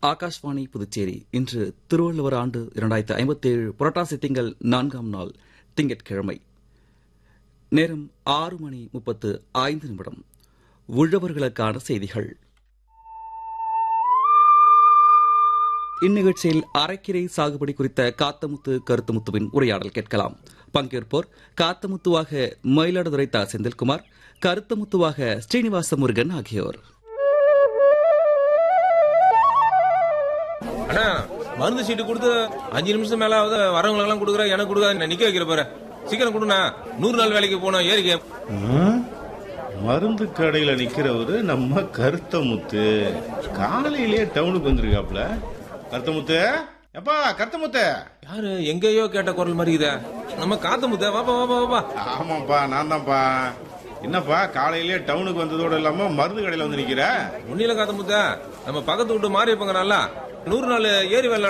ஆகாஷ்வாணி புதுச்சேரி இன்று திருவள்ளுவர் ஆண்டு இரண்டாயிரத்தி ஐம்பத்தேழு புரட்டாசி திங்கள் நான்காம் நாள் திங்கட்கிழமை நேரம் ஆறு மணி முப்பத்து ஐந்து நிமிடம் உழவர்களுக்கான செய்திகள் இந்நிகழ்ச்சியில் அரைக்கீரை சாகுபடி குறித்த காத்தமுத்து கருத்துமுத்துவின் உரையாடல் கேட்கலாம் பங்கேற்போர் காத்தமுத்துவாக மயிலாடுதுறை தா செந்தில்குமார் கருத்தமுத்துவாக ஸ்ரீனிவாச முருகன் ஆகியோர் அண்ணா மருந்து சீட்டு கொடுத்து அஞ்சு நிமிஷம் மேல ஆகுது வரவங்களுக்கு எல்லாம் கொடுக்குற எனக்கு கொடுக்க நிக்க வைக்கிற பாரு சீக்கிரம் கொடுண்ணா நூறு நாள் வேலைக்கு போனோம் ஏறிக்க ஆ? மருந்து கடையில நிக்கிறவரு நம்ம கருத்தமுத்து காலையிலேயே டவுனுக்கு வந்திருக்காப்ல கருத்தமுத்து எப்பா கருத்தமுத்து யாரு எங்கேயோ கேட்ட குரல் மாதிரி இதே நம்ம காத்த முத்த வாப்பா வாப்பா வாப்பா ஆமாப்பா நான் தான்ப்பா என்னப்பா காலையிலேயே டவுனுக்கு வந்ததோட இல்லாம மருந்து கடையில வந்து நிக்கிற ஒன்னில காத்த முத்த நம்ம பக்கத்து விட்டு மாறி இருப்பாங்க நல்லா நூறு நாள் ஏறி வேலை